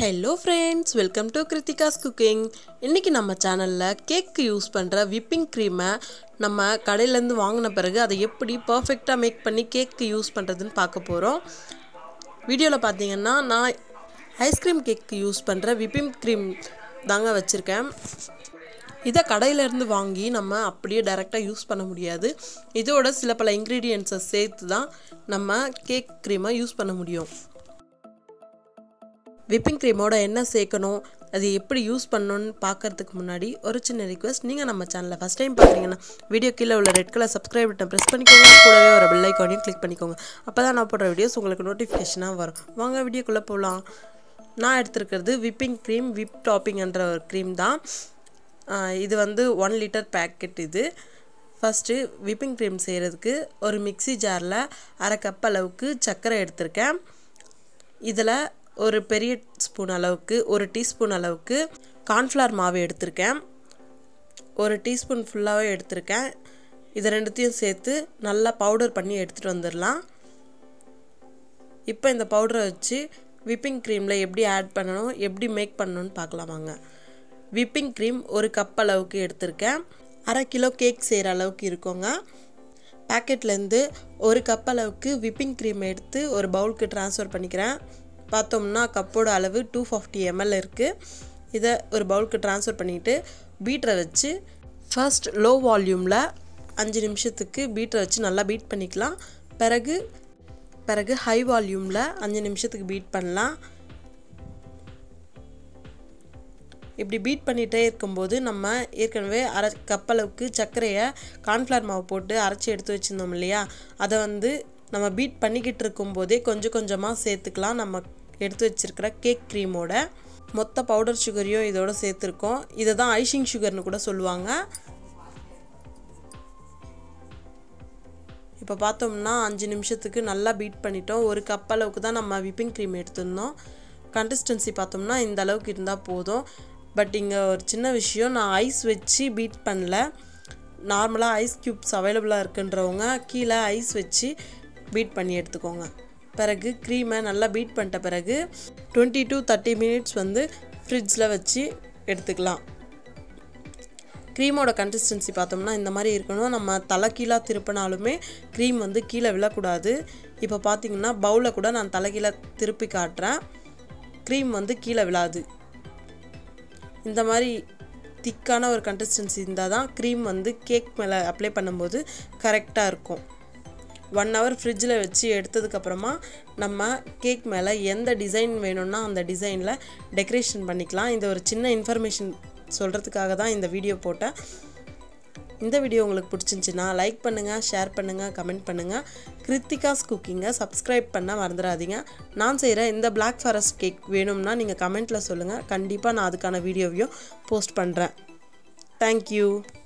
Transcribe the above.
hello friends welcome to Kiruthika's cooking இன்றைக்கி நம்ம சேனலில் கேக்கு யூஸ் பண்ணுற விப்பிங் க்ரீமை நம்ம கடையிலேருந்து வாங்கின பிறகு அதை எப்படி பர்ஃபெக்டாக மேக் பண்ணி கேக்கு யூஸ் பண்ணுறதுன்னு பார்க்க போகிறோம் வீடியோவில் பார்த்தீங்கன்னா நான் ஐஸ்கிரீம் கேக்கு யூஸ் பண்ணுற விப்பிங் க்ரீம் தாங்க வச்சுருக்கேன் இதை கடையிலேருந்து வாங்கி நம்ம அப்படியே டைரெக்டாக யூஸ் பண்ண முடியாது இதோட சில பல இன்க்ரீடியன்ஸை சேர்த்து தான் நம்ம கேக் க்ரீமை யூஸ் பண்ண முடியும் விப்பிங் க்ரீமோட என்ன சேர்க்கணும் அது எப்படி யூஸ் பண்ணணும்னு பார்க்கறதுக்கு முன்னாடி ஒரு சின்ன ரிக்வெஸ்ட் நீங்கள் நம்ம சேனலை ஃபஸ்ட் டைம் பார்க்குறீங்கன்னா வீடியோ கீழே உள்ள red colour subscribe button press பண்ணிக்கோங்க கூடவே ஒரு பெல் ஐக்கானையும் கிளிக் பண்ணிக்கோங்க அப்போ தான் நான் போடுற வீடியோஸ் உங்களுக்கு நோட்டிஃபிகேஷனாக வரும் வாங்க வீடியோக்குள்ளே போகலாம் நான் எடுத்திருக்கிறது விப்பிங் க்ரீம் விப் டாப்பிங்ன்ற ஒரு க்ரீம் தான் இது வந்து ஒன் லிட்டர் பேக்கெட் இது ஃபஸ்ட்டு விப்பிங் க்ரீம் செய்கிறதுக்கு ஒரு மிக்சி ஜாரில் அரை கப் அளவுக்கு சர்க்கரை எடுத்திருக்கேன் இதில் ஒரு பெரிய ஸ்பூன் அளவுக்கு ஒரு டீஸ்பூன் அளவுக்கு கார்ன்ஃப்ளவர் மாவு எடுத்திருக்கேன் ஒரு டீஸ்பூன் ஃபுல்லாகவே எடுத்திருக்கேன் இதை ரெண்டுத்தையும் சேர்த்து நல்லா பவுடர் பண்ணி எடுத்துகிட்டு வந்துடலாம் இப்போ இந்த பவுடரை வச்சு விப்பிங் க்ரீமில் எப்படி ஆட் பண்ணணும் எப்படி மேக் பண்ணணும்னு பார்க்கலாம் வாங்க விப்பிங் க்ரீம் ஒரு கப் அளவுக்கு எடுத்திருக்கேன் அரை கிலோ கேக் செய்கிற அளவுக்கு இருக்குங்க பேக்கெட்லேருந்து ஒரு கப் அளவுக்கு விப்பிங் க்ரீம் எடுத்து ஒரு பவுலுக்கு ட்ரான்ஸ்ஃபர் பண்ணிக்கிறேன் பார்த்தோம்னா கப்போட அளவு டூ ஃபிஃப்டி எம்எல் இருக்குது இதை ஒரு பவுலுக்கு ட்ரான்ஸ்ஃபர் பண்ணிவிட்டு பீட்டரை வச்சு ஃபர்ஸ்ட் லோ வால்யூமில் அஞ்சு நிமிஷத்துக்கு பீட்டரை வச்சு நல்லா பீட் பண்ணிக்கலாம் பிறகு பிறகு ஹை வால்யூமில் அஞ்சு நிமிஷத்துக்கு பீட் பண்ணலாம் இப்படி பீட் பண்ணிகிட்டே இருக்கும்போது நம்ம ஏற்கனவே அரை கப்பளவுக்கு சர்க்கரையை கார்ன்ஃப்ளவர் மாவு போட்டு அரைச்சி எடுத்து வச்சுருந்தோம் இல்லையா அதை வந்து நம்ம பீட் பண்ணிக்கிட்டு இருக்கும்போதே கொஞ்சம் கொஞ்சமாக சேர்த்துக்கலாம் நம்ம எடுத்து வச்சுருக்கிற கேக் க்ரீமோட மொத்த பவுடர் சுகரையும் இதோட சேர்த்துருக்கோம் இதை தான் ஐஷிங் சுகர்னு கூட சொல்லுவாங்க இப்போ பார்த்தோம்னா அஞ்சு நிமிஷத்துக்கு நல்லா பீட் பண்ணிட்டோம் ஒரு கப் அளவுக்கு தான் நம்ம விப்பிங் க்ரீம் எடுத்திருந்தோம் கன்சிஸ்டன்சி பார்த்தோம்னா இந்த அளவுக்கு இருந்தால் போதும் பட் இங்கே ஒரு சின்ன விஷயம் நான் ஐஸ் வச்சு பீட் பண்ணல நார்மலாக ஐஸ் க்யூப்ஸ் அவைலபிளாக இருக்குன்றவங்க கீழே ஐஸ் வச்சு பீட் பண்ணி எடுத்துக்கோங்க பிறகு க்ரீமை நல்லா பீட் பண்ணிட்ட பிறகு டுவெண்ட்டி டு தேர்ட்டி மினிட்ஸ் வந்து ஃப்ரிட்ஜில் வச்சு எடுத்துக்கலாம் க்ரீமோட கன்சிஸ்டன்சி பார்த்தோம்னா இந்த மாதிரி இருக்கணும் நம்ம தலை கீழாக திருப்பினாலுமே க்ரீம் வந்து கீழே விழக்கூடாது இப்போ பார்த்தீங்கன்னா பவுலில் கூட நான் தலைகீழ திருப்பி காட்டுறேன் க்ரீம் வந்து கீழே விழாது இந்த மாதிரி திக்கான ஒரு கன்சிஸ்டன்சி இருந்தால் தான் க்ரீம் வந்து கேக் மேலே அப்ளை பண்ணும்போது கரெக்டாக இருக்கும் ஒன் ஹவர் ஃப்ரிட்ஜில் வச்சு எடுத்ததுக்கப்புறமா நம்ம கேக் மேலே எந்த டிசைன் வேணும்னா அந்த டிசைனில் டெக்கரேஷன் பண்ணிக்கலாம் இந்த ஒரு சின்ன இன்ஃபர்மேஷன் சொல்கிறதுக்காக தான் இந்த வீடியோ போட்டேன் இந்த வீடியோ உங்களுக்கு பிடிச்சிருந்துச்சின்னா லைக் பண்ணுங்கள் ஷேர் பண்ணுங்கள் கமெண்ட் பண்ணுங்கள் கிருத்திகாஸ் குக்கிங்கை சப்ஸ்கிரைப் பண்ண மறந்துடாதீங்க நான் செய்கிற இந்த பிளாக் ஃபாரஸ்ட் கேக் வேணும்னா நீங்கள் கமெண்ட்டில் சொல்லுங்கள் கண்டிப்பாக நான் அதுக்கான வீடியோவையும் போஸ்ட் பண்ணுறேன் தேங்க்யூ